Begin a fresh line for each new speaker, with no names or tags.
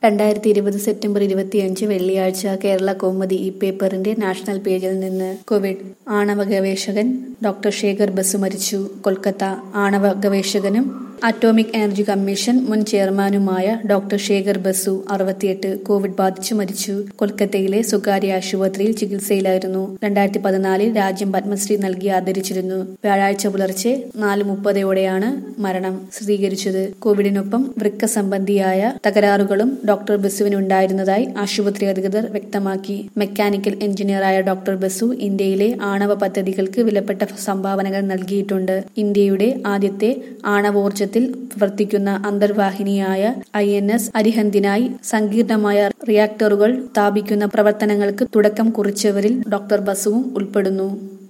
രണ്ടായിരത്തി ഇരുപത് സെപ്റ്റംബർ ഇരുപത്തിയഞ്ച് വെള്ളിയാഴ്ച കേരള കൗമുദി ഈ പേപ്പറിന്റെ നാഷണൽ പേജിൽ നിന്ന് കോവിഡ് ആണവ ഗവേഷകൻ ഡോക്ടർ ശേഖർ ബസു മരിച്ചു കൊൽക്കത്ത ആണവ ഗവേഷകനും അറ്റോമിക് എനർജി കമ്മീഷൻ മുൻ ചെയർമാനുമായ ഡോക്ടർ ശേഖർ ബസു അറുപത്തിയെട്ട് കോവിഡ് ബാധിച്ചു മരിച്ചു കൊൽക്കത്തയിലെ സ്വകാര്യ ആശുപത്രിയിൽ ചികിത്സയിലായിരുന്നു രണ്ടായിരത്തി പതിനാലിൽ രാജ്യം പത്മശ്രീ നൽകി ആദരിച്ചിരുന്നു വ്യാഴാഴ്ച പുലർച്ചെ നാല് മുപ്പതോടെയാണ് മരണം സ്ഥിരീകരിച്ചത് കോവിഡിനൊപ്പം വൃക്ക സംബന്ധിയായ തകരാറുകളും ഡോക്ടർ ബസുവിനുണ്ടായിരുന്നതായി ആശുപത്രി അധികൃതർ വ്യക്തമാക്കി മെക്കാനിക്കൽ എഞ്ചിനീയറായ ഡോക്ടർ ബസു ഇന്ത്യയിലെ ആണവ പദ്ധതികൾക്ക് വിലപ്പെട്ട സംഭാവനകൾ നൽകിയിട്ടുണ്ട് ഇന്ത്യയുടെ ആദ്യത്തെ ആണവോർജ്ജ പ്രവർത്തിക്കുന്ന അന്തർവാഹിനിയായ ഐ എൻ എസ് അരിഹന്തിനായി സങ്കീർണമായ റിയാക്ടറുകൾ സ്ഥാപിക്കുന്ന പ്രവർത്തനങ്ങൾക്ക് തുടക്കം കുറിച്ചവരിൽ ഡോക്ടർ ബസുവും ഉൾപ്പെടുന്നു